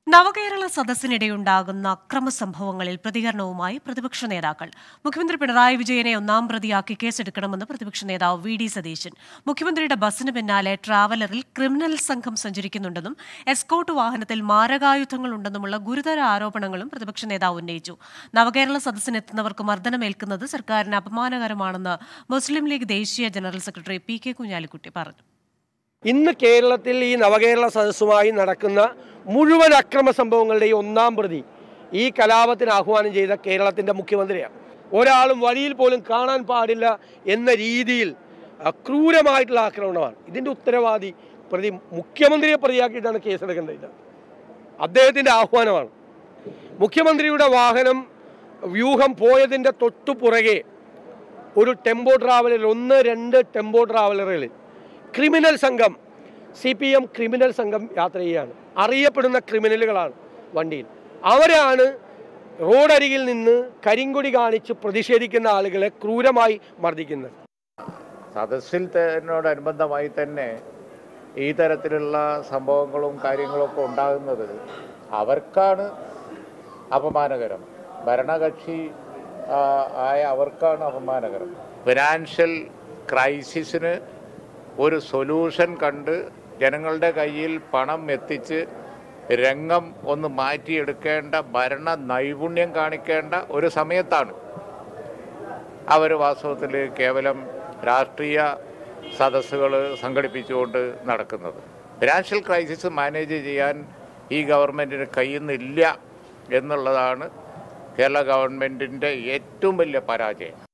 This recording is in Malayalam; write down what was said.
നവകേരള സദസ്സിനിടെയുണ്ടാകുന്ന അക്രമ സംഭവങ്ങളിൽ പ്രതികരണവുമായി പ്രതിപക്ഷ നേതാക്കൾ മുഖ്യമന്ത്രി പിണറായി വിജയനെ ഒന്നാം പ്രതിയാക്കി കേസെടുക്കണമെന്ന് പ്രതിപക്ഷ നേതാവ് വി ഡി സതീശൻ മുഖ്യമന്ത്രിയുടെ ബസ്സിന് പിന്നാലെ ട്രാവലറിൽ ക്രിമിനൽ സംഘം സഞ്ചരിക്കുന്നുണ്ടെന്നും എസ്കോട്ട് വാഹനത്തിൽ മാരകായുധങ്ങളുണ്ടെന്നുമുള്ള ഗുരുതര ആരോപണങ്ങളും പ്രതിപക്ഷ നേതാവ് ഉന്നയിച്ചു നവകേരള സദസ്സിനെത്തുന്നവർക്ക് മർദ്ദനമേൽക്കുന്നത് സർക്കാരിന് അപമാനകരമാണെന്ന് മുസ്ലിം ലീഗ് ദേശീയ general secretary P K Kunhalikutty പറഞ്ഞു ഇന്ന് കേരളത്തിൽ ഈ നവകേരള സദസ്സുമായി നടക്കുന്ന മുഴുവൻ അക്രമ സംഭവങ്ങളുടെയും ഒന്നാം പ്രതി ഈ കലാപത്തിന് ആഹ്വാനം ചെയ്ത കേരളത്തിൻ്റെ മുഖ്യമന്ത്രിയാണ് ഒരാളും വഴിയിൽ പോലും കാണാൻ പാടില്ല എന്ന രീതിയിൽ ക്രൂരമായിട്ടുള്ള ആക്രമണമാണ് ഇതിൻ്റെ ഉത്തരവാദി പ്രതി മുഖ്യമന്ത്രിയെ പ്രതിയാക്കിയിട്ടാണ് കേസെടുക്കേണ്ടത് അദ്ദേഹത്തിൻ്റെ ആഹ്വാനമാണ് മുഖ്യമന്ത്രിയുടെ വാഹനം വ്യൂഹം പോയതിൻ്റെ തൊട്ടു പുറകെ ഒരു ടെമ്പോ ട്രാവലർ ഒന്ന് രണ്ട് ടെമ്പോ ട്രാവലറുകളിൽ ക്രിമിനൽ സംഘം സി പി എം ക്രിമിനൽ സംഘം യാത്ര ചെയ്യുകയാണ് അറിയപ്പെടുന്ന ക്രിമിനലുകളാണ് വണ്ടിയിൽ അവരാണ് റോഡരികിൽ നിന്ന് കരിങ്കൊടി കാണിച്ച് പ്രതിഷേധിക്കുന്ന ആളുകളെ ക്രൂരമായി മർദ്ദിക്കുന്നത് സദസ്സിൽ തന്നോടനുബന്ധമായി തന്നെ ഈ തരത്തിലുള്ള സംഭവങ്ങളും കാര്യങ്ങളൊക്കെ ഉണ്ടാകുന്നത് അവർക്കാണ് അപമാനകരം ഭരണകക്ഷി ആ, ആയ അവർക്കാണ് അപമാനകരം ഫിനാൻഷ്യൽ ക്രൈസിസിന് ഒരു സൊല്യൂഷൻ കണ്ട് ജനങ്ങളുടെ കയ്യിൽ പണം എത്തിച്ച് രംഗം ഒന്ന് മാറ്റിയെടുക്കേണ്ട ഭരണ നൈപുണ്യം കാണിക്കേണ്ട ഒരു സമയത്താണ് അവർ വാസ്തവത്തിൽ കേവലം രാഷ്ട്രീയ സദസ്സുകൾ സംഘടിപ്പിച്ചുകൊണ്ട് നടക്കുന്നത് ഫിനാൻഷ്യൽ ക്രൈസിസ് മാനേജ് ചെയ്യാൻ ഈ ഗവൺമെൻറ്റിന് കഴിയുന്നില്ല എന്നുള്ളതാണ് കേരള ഗവൺമെൻറ്റിൻ്റെ ഏറ്റവും വലിയ പരാജയം